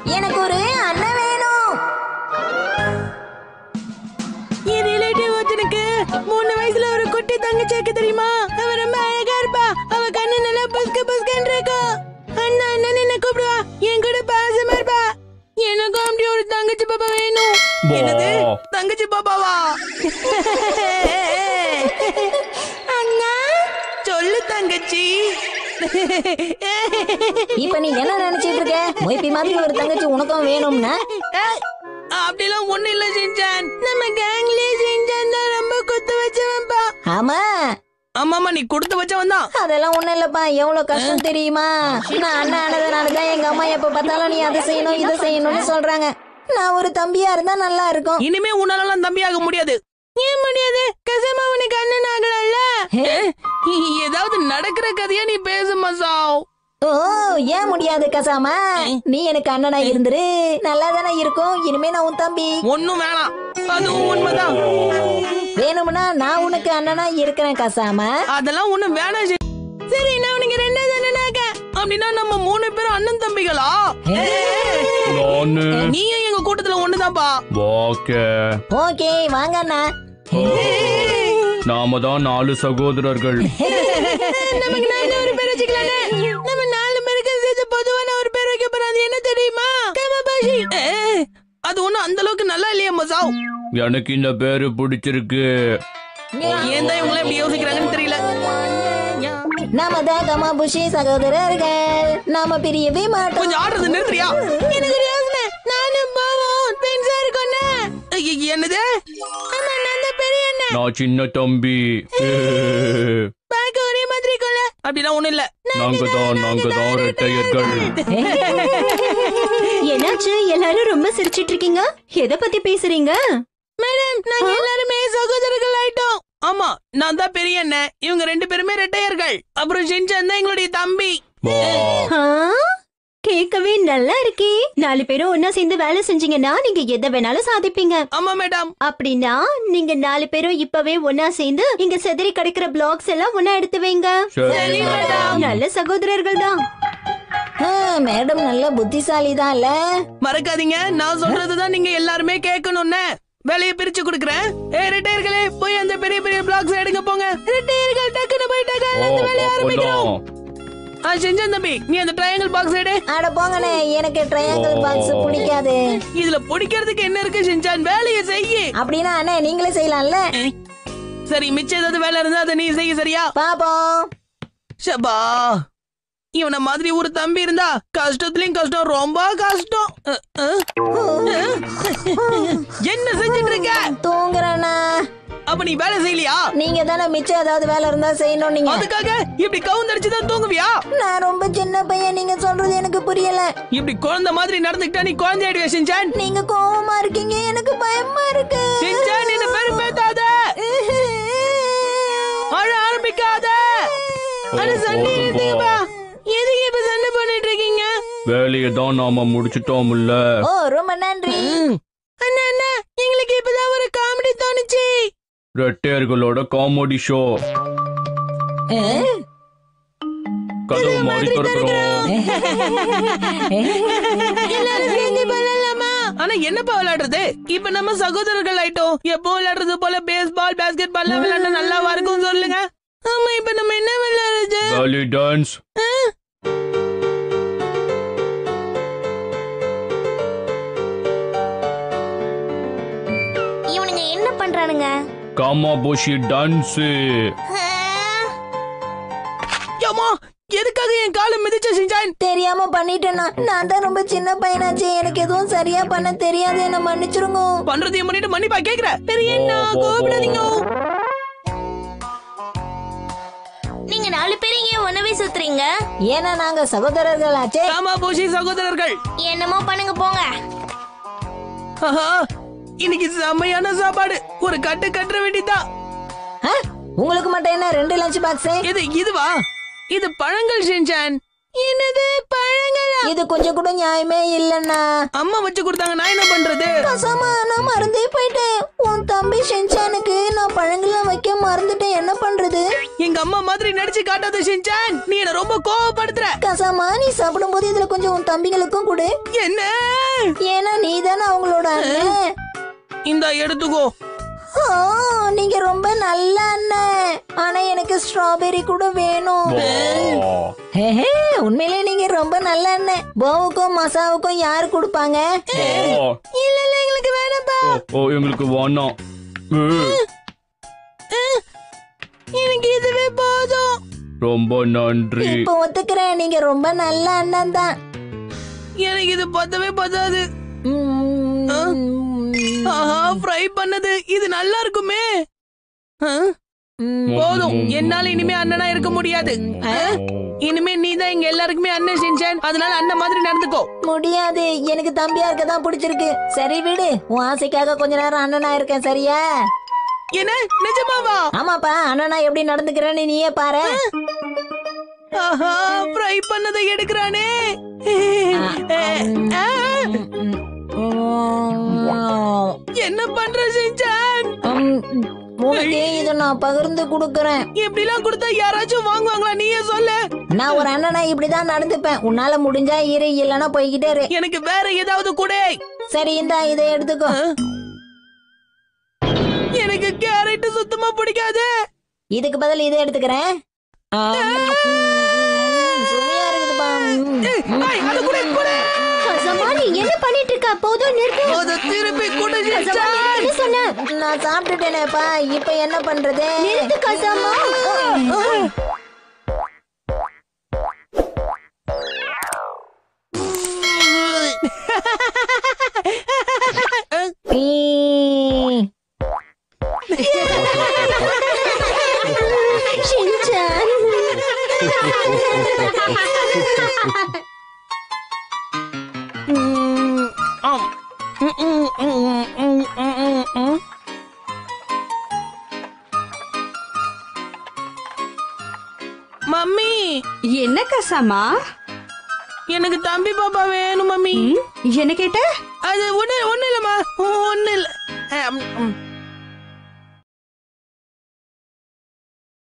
எனக்கு ஒரு அண்ணன் வேணும் என் ரிலேட்டிவ் ஒருத்தனுக்கு மூணு வயசுல ஒரு குட்டி தங்கச்சி இருக்கு தெரியுமா அவ ரொம்ப அழகா இருப்பா அவ கண்ணு நல்லா புஸ்கு புஸ்கன்னு இருக்கும் அண்ணா அண்ணன் என்ன கூப்பிடுவா என் கூட பாசமா இருப்பா எனக்கும் அப்படி ஒரு தங்கச்சி பாப்பா வேணும் என்னது தங்கச்சி பாப்பாவா அண்ணா சொல்லு தங்கச்சி இப்ப நீ என்ன நினைச்சிட்டு இருக்க மொய்பி மாதிரி ஒரு தங்கச்சி உனக்கும் வேணும்னா ஏய், அப்படிலாம் ஒண்ணு இல்ல சிஞ்சான் நம்ம கேங்லயே சிஞ்சான் தான் ரொம்ப குத்து வச்சவன்பா ஆமா ஆமாமா நீ கொடுத்து வச்சவன் தான் அதெல்லாம் ஒண்ணும் இல்லப்பா எவ்வளவு கஷ்டம் தெரியுமா நான் அண்ணன் ஆனதுனாலதான் எங்க அம்மா எப்ப பார்த்தாலும் நீ அதை செய்யணும் இதை செய்யணும்னு சொல்றாங்க நான் ஒரு தம்பியா இருந்தா நல்லா இருக்கும் இனிமே உன்னாலலாம் தம்பியாக முடியாது ஏன் முடியாது கசமா உனக்கு அண்ணன் ஆகலாம்ல ஏதாவது நடக்கிற கதையா நீ பேசு மசாவ் ஓ ஏன் முடியாது கசாமா நீ எனக்கு அண்ணனா இருந்துரு நல்லா தானே இருக்கும் இனிமே நான் உன் தம்பி ஒண்ணும் வேணாம் அதுவும் உண்மைதான் வேணும்னா நான் உனக்கு அண்ணனா இருக்கிறேன் கசாமா அதெல்லாம் ஒண்ணும் வேணாம் சி- சரி நான் உனக்கு ரெண்டாவது அண்ணனாக்க அப்படின்னா நம்ம மூணு பேரும் அண்ணன் தம்பிகளா நானு நீயும் எங்க கூட்டத்துல ஒண்ணுதான்ப்பா வாக்க ஓகே வாங்க அண்ணா நாம தான் நாலு சகோதரர்கள் நமக்கு நல்ல ஒரு பேர் வச்சுக்கலானே நம்ம நாலு பேருக்கு சேர்த்து பொதுவான ஒரு பேர் வைக்க போறோம் அது என்ன தெரியுமா கமபாஷி அது ஒண்ணும் அந்த அளவுக்கு நல்லா இல்லையா மசாவ் எனக்கு இந்த பேரு பிடிச்சிருக்கு ஏன் தான் இவங்களே இப்படி யோசிக்கிறாங்கன்னு தெரியல நாம தான் கமாபுஷி சகோதரர்கள் நாம பிரியவே மாட்டோம் கொஞ்சம் ஆடுறது நிறுத்துறியா எனக்கு ஒரு யோசனை நானும் பாவம் பென்சா இருக்கோன்னு என்னது ஆமா நான் தான் பெரிய அண்ணன் நான் சின்ன தம்பி பார்க்க ஒரே மாதிரி இருக்கும்ல அப்படிலாம் ஒண்ணும் இல்ல நாங்க தான் நாங்க தான் ரெட்டையர்கள் என்னாச்சு எல்லாரும் ரொம்ப சிரிச்சிட்டு இருக்கீங்க எதை பத்தி பேசுறீங்க மேடம் நாங்க எல்லாருமே சகோதரர்கள் ஆயிட்டோம் ஆமா நான் தான் பெரிய அண்ணன் இவங்க ரெண்டு பேருமே ரெட்டையர்கள் அப்புறம் ஷின்சான் தான் எங்களுடைய தம்பி வா ஆ, கேட்கவே நல்லா இருக்கே நாலு பேரும் ஒன்னா சேர்ந்து வேலை செஞ்சீங்கன்னா நீங்க எதை வேணாலும் சாதிப்பீங்க ஆமா மேடம் அப்படின்னா நீங்க நாலு பேரும் இப்பவே ஒன்னா சேர்ந்து இங்க செதறி கிடைக்கிற பிளாக்ஸ் எல்லாம் ஒன்னா எடுத்து வைங்க சரி மேடம் நல்ல சகோதரர்கள் தான் ஆ, மேடம் நல்ல புத்திசாலி தான் இல்ல மறக்காதீங்க நான் சொல்றதுதான் நீங்க எல்லாருமே கேட்கணும்னு வேலையை பிரிச்சு கொடுக்குறேன் ஏ ரிட்டையர்களே போய் அந்த பெரிய பெரிய பிளாக்ஸ் எடுங்க போங்க ரிட்டையர்கள் டக்குன்னு போயிட்டாங்க ஓ அந்த வேலையை ஆரம்பிக்கிறோம் அப்போதான் ஆ செஞ்சன் தம்பி நீ அந்த ட்ரையாங்கிள் பாக்ஸ் எடு அட போங்கண்ணே எனக்கு ட்ரையாங்கிள் பாக்ஸ் பிடிக்காது இதுல பிடிக்கிறதுக்கு என்ன இருக்கு செஞ்சான் வேலையை செய்யு அப்படின்னா அண்ணே நீங்களே செய்யலாம்ல சரி மிச்சம் ஏதாவது வேலை இருந்தா அதை நீ செய்ய சரியா பாப்போம் ஷபா இவன மாதிரி ஒரு தம்பி இருந்தா கஷ்டத்துலயும் கஷ்டம் ரொம்ப கஷ்டம் அஹ், அஹ். என்ன செஞ்சிட்டு இருக்க தூங்குறேண்ணா அப்ப நீ வேலை செய்யலையா நீங்க தானே மிச்சம் ஏதாவது வேலை இருந்தா செய்யணும் நீங்க அதுக்காக இப்படி கவுந்தடிச்சு தான் தூங்குவியா நான் ரொம்ப சின்ன பையன் நீங்க சொல்றது எனக்கு புரியல இப்படி குழந்தை மாதிரி நடந்துக்கிட்டா நீ குழந்தை ஆயிடுவே சிஞ்சான் நீங்க கோவமா இருக்கீங்க எனக்கு பயமா இருக்கு சிஞ்சான் என்ன பெருமேத்தாத அழ ஆரம்பிக்காத அட சண்டை எடுத்துப்பா எதுக்கு இப்ப சண்டை பண்ணிட்டு இருக்கீங்க வேலையை தான் நாம முடிச்சிட்டோம்ல ஓ ரொம்ப நன்றி அண்ணா அண்ணா எங்களுக்கு இப்பதான் ஒரு காமெடி தோணுச்சு ரெட்டையர்களோட காமெடி ஷோ கதவு மாதிரி திறக்கிறோம் எல்லாரும் சேர்ந்து விளையாடலாமா ஆனா என்னப்பா விளையாடுறது இப்ப நம்ம சகோதரர்கள் ஆயிட்டோம் எப்போ விளையாடுறது போல பேஸ்பால் பாஸ்கெட் பால் விளையாட நல்லாவா இருக்கும் சொல்லுங்க ஆமா இப்ப நம்ம என்ன விளையாடுறது வேலி டான்ஸ் இவனுங்க என்ன பண்றானுங்க காமாபோஷி டான்ஸ் ஏம்மா எதுக்காக என் காலை மிதிச்ச செஞ்சான் தெரியாம பண்ணிட்டேனா நான் தான் ரொம்ப சின்ன பையனாச்சே எனக்கு எதுவும் சரியா பண்ண தெரியாது என்ன மன்னிச்சிருங்க பண்றதையும் பண்ணிட்டு மன்னிப்பா கேக்குற பெரிய அண்ணா கோபப்படாதீங்க நீங்க நாலு பேரும் ஏன் ஒன்னவே சுத்துறீங்க ஏன்னா நாங்க சகோதரர்கள் ஆச்சே காமா போஷி சகோதரர்கள் என்னமோ பண்ணுங்க போங்க ஆஹா, இன்னைக்கு செம்மையான சாப்பாடு ஒரு கட்டு கட்டுற வேண்டியதா ஆ, உங்களுக்கு மட்டும் என்ன ரெண்டு லஞ்ச் பாக்ஸ் இது இதுவா இது பழங்கள் செஞ்சான் என்னது பழங்களா இது கொஞ்சம் கூட நியாயமே இல்லைண்ணா அம்மா வச்சு கொடுத்தாங்க நான் என்ன பண்றது கசாமா நான் மறந்தே போயிட்டேன் உன் தம்பி செஞ்சானுக்கு நான் பழங்கள்லாம் வைக்க மறந்துட்டேன் என்ன பண்றது எங்க அம்மா மாதிரி நடிச்சு காட்டாத ஷின்சான் நீ என்ன ரொம்ப கோவப்படுத்துற கசாமா நீ சாப்பிடும்போது இதுல கொஞ்சம் உன் தம்பிங்களுக்கும் கொடு என்ன ஏன்னா நீ தானே அவங்களோட அண்ணன் இந்த எடுத்துக்கோ ஆ, நீங்க ரொம்ப நல்ல அண்ணன் ஆனா எனக்கு ஸ்ட்ராபெரி கூட வேணும் ஹேஹே, உண்மையிலே நீங்க ரொம்ப நல்ல அண்ணன் போவுக்கும் மசாவுக்கும் யார் கொடுப்பாங்க இல்ல இல்ல எங்களுக்கு வேணாம்ப்பா ஓ எங்களுக்கு வேணாம் ஏ, எனக்கு இதுவே போதும் ரொம்ப நன்றி இப்ப ஒத்துக்கிறேன் நீங்க ரொம்ப நல்ல அண்ணன் தான் எனக்கு இது பத்தவே பத்தாது ஆஹா ஃப்ரை பண்ணது இது நல்லா இருக்குமே ஆ? போதும் என்னால இனிமே அண்ணனா இருக்க முடியாது ஆ? இனிமே நீ தான் எங்க எல்லாருக்குமே அண்ணன் செஞ்சான் அதனால அண்ணன் மாதிரி நடந்துக்கோ முடியாது எனக்கு தம்பியா இருக்க தான் பிடிச்சிருக்கு சரி விடு உன் ஆசைக்காக கொஞ்ச நேரம் அண்ணனா இருக்கேன் சரியா என்ன நிஜமாவா ஆமாப்பா அண்ணனா எப்படி நடந்துக்கிறேன்னு நீயே பாரு ஆஹா ஃப்ரை பண்ணதை எடுக்கிறானே ஆ, என்ன பண்ற செஞ்சான் உம், உனக்கு இதை நான் பகிர்ந்து கொடுக்கறேன் இப்படிலாம் கொடுத்தா யாராச்சும் வாங்குவாங்களா நீயே சொல்லு நான் ஒரு அண்ணனா இப்படிதான் நடந்துப்பேன் உன்னால முடிஞ்சா இரு இல்லனா போய்கிட்டே இரு எனக்கு வேற ஏதாவது கொடு சரி இந்தா இதை எடுத்துக்கோ எனக்கு கேரட் சுத்தமா பிடிக்காது இதுக்கு பதில் இதை எடுத்துக்கிறேன் ஆ, உம், சுவையா இருக்குதுப்பா உம். ஏய், அது கூட கொடு கசமா நீ என்ன பண்ணிட்டு இருக்க போதும் நிறுத்து அத திருப்பி கொடு கசமா செஞ்சான் என்ன சொன்ன நான் சாப்பிட்டுட்டேனேப்பா இப்ப என்ன பண்றது நிறுத்து கசமா ஈ. ஷின்சான் ஆம். ம், ம், ம், ம், ம், ம், ம். மம்மி என்ன கசாமா எனக்கு தம்பி பாப்பா வேணும் மம்மி ம், என்ன கேட்ட அது ஒண்ணு ஒண்ணு இல்லம்மா ஒண்ணு இல்ல அம், ம்.